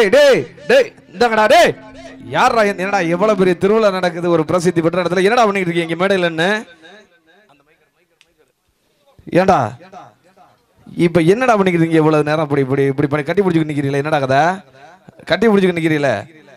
டேய் டேய் டேய் இந்தாங்கடா டேய் யாரா இந்த- என்னடா எவ்வளவு பெரிய திருவிழா நடக்குது ஒரு பிரசித்தி பெற்ற இடத்துல என்னடா பண்ணிட்டு இருக்கீங்க இங்க மேடையில என்ன ஏன்டா இப்ப என்னடா பண்ணிக்கிறீங்க இவ்வளவு நேரம் இப்படி இப்படி இப்படி பண்ணி கட்டி பிடிச்சிட்டு நிக்கிறீங்களே என்னடா கதை கட்டி பிடிச்சிட்டு நிக்கிறீங்களே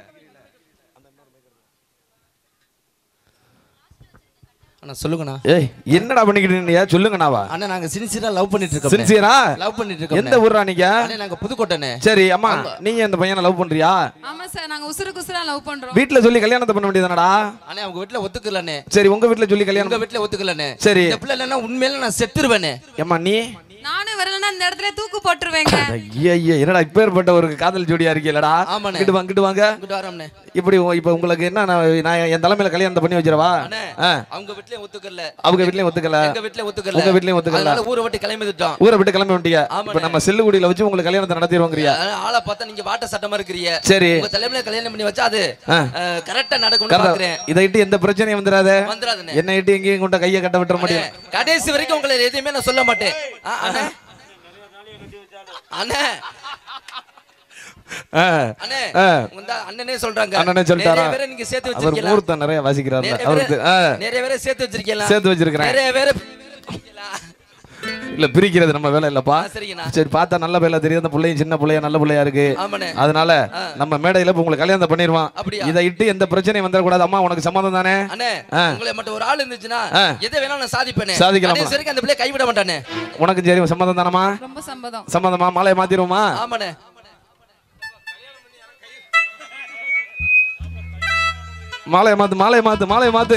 அண்ணா சொல்லுங்கண்ணா ஏய் என்னடா பண்ணிக்கிட்டு இருந்தீங்க சொல்லுங்கண்ணாவா அண்ணா நாங்க சின்சியரா லவ் பண்ணிட்டு இருக்கோம் சின்சியரா லவ் பண்ணிட்டு இருக்கோம் எந்த ஊர்ரா நீங்க அண்ணா நாங்க புதுக்கோட்டைண்ணே சரி அம்மா நீங்க இந்த பையனை லவ் பண்றியா ஆமா சார் நாங்க உசுருக்கு உசுரா லவ் பண்றோம் வீட்ல சொல்லி கல்யாணத்தை பண்ண வேண்டியதானடா அண்ணா அவங்க வீட்டுல ஒத்துக்கலண்ணே சரி உங்க வீட்ல சொல்லி உங்க கல்யாணம் வீட்டுல ஒத்துக்கலண்ணே சரி. இந்த பிள்ளை இல்லைன்னா உண்மையில நான் செத்துருவேனே ஏம்மா நீ நானும் வரலன்னா இந்த இடத்துல தூக்கு போட்டுருவேங்க ஐயா ஐயா என்னடா இப்பேற்பட்ட ஒரு காதல் ஜோடியா இருக்கீங்களடா ஆமாண்ணே. கிட்டு வாங்க கிட்டு வாங்க இங்கிட்டு வரோம்ண்ணே இப்படி உ- இப்ப உங்களுக்கு என்ன நான் நான் என் தலைமையில கல்யாணத்தை பண்ணி வச்சிரவா அண்ணே ஆ. அவங்க வீட்லயும் ஒத்துக்கல அவங்க வீட்லயும் ஒத்துக்கல எங்க வீட்லயும் ஒத்துக்கல உங்க வீட்லயும் ஒத்துக்கல. அதனால ஊரை விட்டு கிளம்பிட்டோம் ஊரை விட்டு கிளம்பி வந்துட்டீங்க ஆமாண்ணே. இப்ப நம்ம செல்லுகுடியில வச்சு உங்களுக்கு கல்யாணத்தை நடத்திடுவோங்கிறியா ஆளை பார்த்தா நீங்க வாட்ட சட்டமா இருக்கிறீங்க சரி உங்க தலைமையில கல்யாணம் பண்ணி வச்சா அது ஆ. கரெக்டா நடக்கும்னு கரெக்டா. பாக்குறேன் இதை இட்டு எந்த பிரச்சனையும் வந்துடாத வந்துடாதுண்ணே என்ன இட்டு எங்கேயும் கொண்ட கையை கட்ட விட்டுற முடியும் கடைசி வரைக்கும் உங்களை எதுவுமே நான் சொல்ல மாட்டேன் ஆ, அண்ணே அண்ணே ஆ. அண்ணே ஆ. உங்க அண்ணனே சொல்றாங்க அண்ணனே சொல்லிட்டாரா? நிறைய பேரை நீங்க சேர்த்து அவர் வச்சிருக்கீங்களா முகூர்த்தம் நிறைய வாசிக்கிறாரு நிறைய அவருக்கு பேரை- ஆ. நிறைய பேரை சேர்த்து வச்சிருக்கீங்களா சேர்த்து வச்சிருக்கிறேன் நிறைய பேரை இல்ல பிரிக்கிறது நம்ம வேலை இல்லப்பா ஆ, சரிங்கண்ணா சரி பார்த்தா நல்ல பையல தெரியும் அந்த பிள்ளையும் சின்ன பிள்ளையா நல்ல பிள்ளையா இருக்கு ஆமாண்ணே அதனால நம்ம மேடையில இப்ப உங்களுக்கு கல்யாணம் பண்ணிடுவான் அப்படியா? இதை இட்டு எந்த பிரச்சனையும் வந்துடக்கூடாது அம்மா உனக்கு சம்மதம் தானே அண்ணே ஆ. உங்களை மட்டும் ஒரு ஆள் இருந்துச்சுன்னா ஆ. எதை வேணாலும் நான் சாதிப்பேனே சாதிக்கலாமா? கடைசி வரைக்கும் அந்த பிள்ளை கைவிட மாட்டானே உனக்கு சரி சம்மதம் தானம்மா ரொம்ப சம்மதம் சம்மதமா மாலையை மாத்திருவோமா ஆமாண்ணே மாலையை மாத்து மாலையை மாத்து மாலையை மாத்து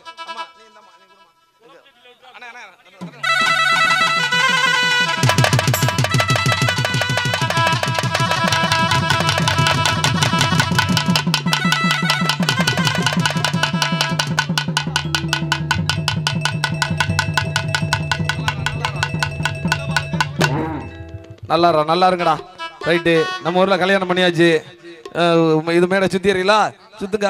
நல்லா இரு, நல்லா இருங்கடா ரைட்டு நம்ம ஊர்ல கல்யாணம் பண்ணியாச்சு அஹ், இது மேடை சுத்திடுறீங்களா சுத்துங்க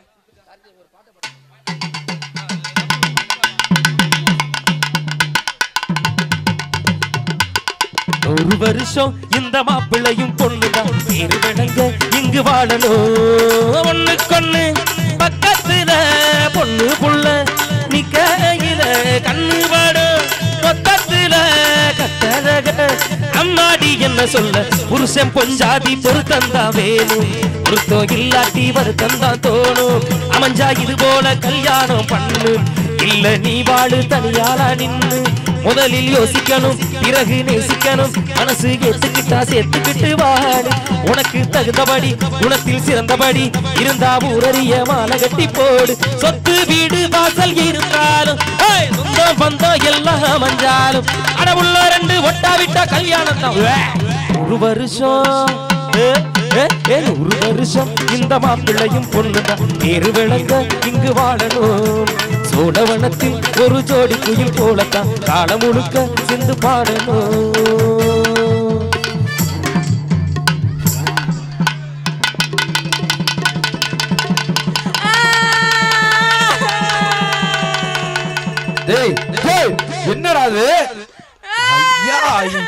ஒரு வருஷம் இந்த மாப்பிள்ளையும் பொண்ணுதான் பேரு விளங்க இங்கு வாழணும் ஒண்ணு கொண்ணு பக்கத்துல பொண்ணு புள்ள நிக்கையில கண்ணு வாடும் மொத்தத்துல கட்டழக அம்மாடி என்ன சொல்ல புருஷன் பொஞ்சாதி பொருத்தந்தா வேணும் பொருத்தம் இல்லாட்டி வருத்தந்தா தோணும் அமைஞ்சா இது போல கல்யாணம் பண்ணு இல்ல நீ வாழு தனியாளா நின்னு முதலில் யோசிக்கணும் பிறகு நேசிக்கணும் மனசு ஏத்துக்கிட்டா சேர்த்துக்கிட்டு வாடு உனக்கு தகுந்தபடி குணத்தில் சிறந்தபடி இருந்தா ஊரறிய மாலை கட்டி போடு சொத்து வீடு வாசல் இருந்தாலும் ஏய், சொந்தம் பந்தம் எல்லாம் அமைஞ்சாலும் அடவுள்ள ரெண்டு ஒட்டா விட்டா கல்யாணம் தான் உவ்வே. ஒரு வருஷம் ஏ, ஏ, ஏ, ஒரு வருஷம் இந்த மாப்பிள்ளையும் பொண்ணுதான் தேரு விளங்க இங்கு வாழணும் சோழவனத்தில் ஒரு ஜோடி குயில் போலத்தான் காலம் முழுக்க சிந்து பாடணும் டேய் டேய் என்னடா அது ஐயா ஐயா.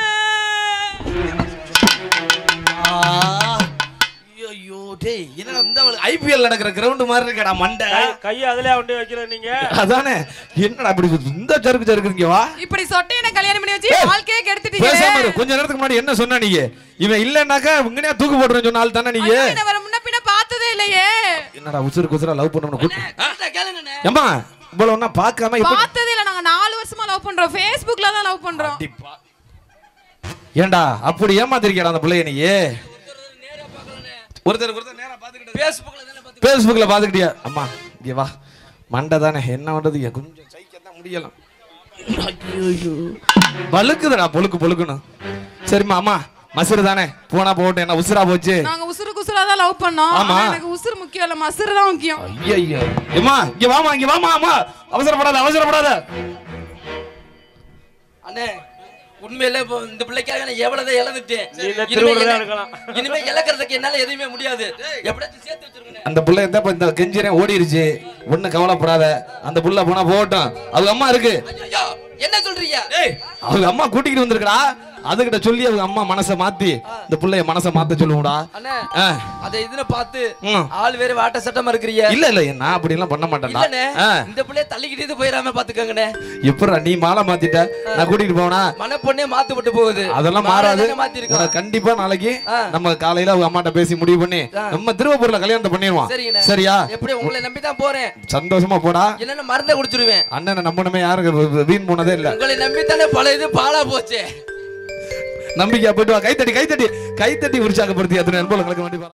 ஐயோ டேய் என்னடா இந்த ஐபிஎல் நடக்கிற கிரவுண்ட் மாதிரி இருக்கடா மண்டை கையை அதுல கொண்டு வைக்கிற நீங்க அதானே என்னடா இப்படி இந்த சருக்கு சருக்கு இங்க வா இப்படி சொட்டையனை கல்யாணம் பண்ணி வச்சு ஏய், வாழ்க்கையே கெடுத்துட்டீங்க பேசாம இரு. கொஞ்ச நேரத்துக்கு முன்னாடி என்ன சொன்ன நீங்க இவன் இல்லன்னாக்கா உங்கனே தூக்கு போட்டுறேன்னு சொன்ன ஆள் தானே நீங்க ஐயோ, இதை வர முன்ன பின்ன பார்த்ததே இல்லையே என்னடா உசுருக்கு உசுரா லவ் பண்ணணும் கேளுங்கண்ணே ஏம்மா இவ்வளவு ஒண்ணா பார்க்காம எப்படி பார்த்ததே இல்ல நாங்க நாலு வருஷமா லவ் பண்றோம் Facebookல தான் லவ் பண்றோம் அடிப்பா. ஏன்டா அப்படி ஏமாத்திருக்கடா அந்த பிள்ளைய நீ ஒருத்தர் ஒருத்தர் நேரா பாத்துக்கிட்டு பேஸ்புக்ல தானே பார்த்து பேஸ்புக்ல பாத்துக்கிட்டியா அம்மா இங்க வா மண்டை தானே என்ன பண்றது இங்க கொஞ்சம் சைக்க தான் முடியலாம் ஐயோ பழுக்குதுடா பொழுக்கு பொழுக்குன்னு சரிம்மா அம்மா மசுறு தானே போனா போகட்டும் என்ன உசுரா போச்சு நாங்க உசுருக்கு உசுரா தான் லவ் பண்ணோம் ஆமா. ஆனா எனக்கு உசுறு முக்கியம் இல்ல மசுறு தான் முக்கியம் ஐயோ ஏம்மா இங்க வாமா இங்க வாமா அம்மா அவசரப்படாத அவசரப்படாத அண்ணே உண்மையில இப்போ இந்த பிள்ளைக்காக நான் எவ்வளவு இழந்துட்டேன் இந்த இனிமே திருவிழா இழ- இருக்கலாம். இனிமே இழக்கிறதுக்கு என்னால எதுவுமே முடியாது எப்படியாச்சும் சேர்த்து வச்சிருக்கேன் அந்த புள்ள எந்த இந்த கெஞ்சிரே ஓடிருச்சு ஒண்ணு கவலைப்படாத அந்த புள்ள போனா போகட்டும் அவங்க அம்மா இருக்கு ஐயோ என்ன சொல்றீங்க ஏய் அவங்க அம்மா கூட்டிக்கிட்டு வந்திருக்கடா அதுகிட்ட சொல்லி அவங்க அம்மா மனசை மாத்தி இந்த பிள்ளைய மனசை மாத்த சொல்லுவோம்டா அண்ணே ஆ. அதை இதுன்னு பார்த்து ம். ஆள் வேற வாட்ட சட்டமா இருக்கிறிய இல்ல இல்ல நான் அப்படி எல்லாம் பண்ண மாட்டேன்டா இல்லண்ணே ஆ. இந்த பிள்ளைய தள்ளிக்கிட்டே போயிடாம பாத்துக்கங்கண்ணே எப்படா நீ மாலை மாத்திட்ட நான் கூட்டிட்டு போனா மனப்பொண்ணே மாத்து விட்டு போகுது அதெல்லாம் மாறாது மாத்தி இருக்கோம் உனக்கு கண்டிப்பா நாளைக்கு ஆ. நம்ம காலையில அவங்க அம்மாட்ட பேசி முடிவு பண்ணி நம்ம திருவப்பூர்ல கல்யாணத்தை பண்ணிடுவான் சரிங்கண்ணே சரியா எப்படி உங்களை நம்பி தான் போறேன் சந்தோஷமா போடா என்னென்ன மருந்தை குடிச்சிருவேன் அண்ணனை நம்பணுமே யாருக்கு வீண் போனதே இல்ல உங்களை நம்பி தானே பல இது பாலா போச்சே நம்பிக்கையா போயிட்டு வா கைத்தட்டி கைத்தட்டி கைத்தட்டி உற்சாகப்படுத்தி அத்தனை நண்பர்களுக்கு வேண்டி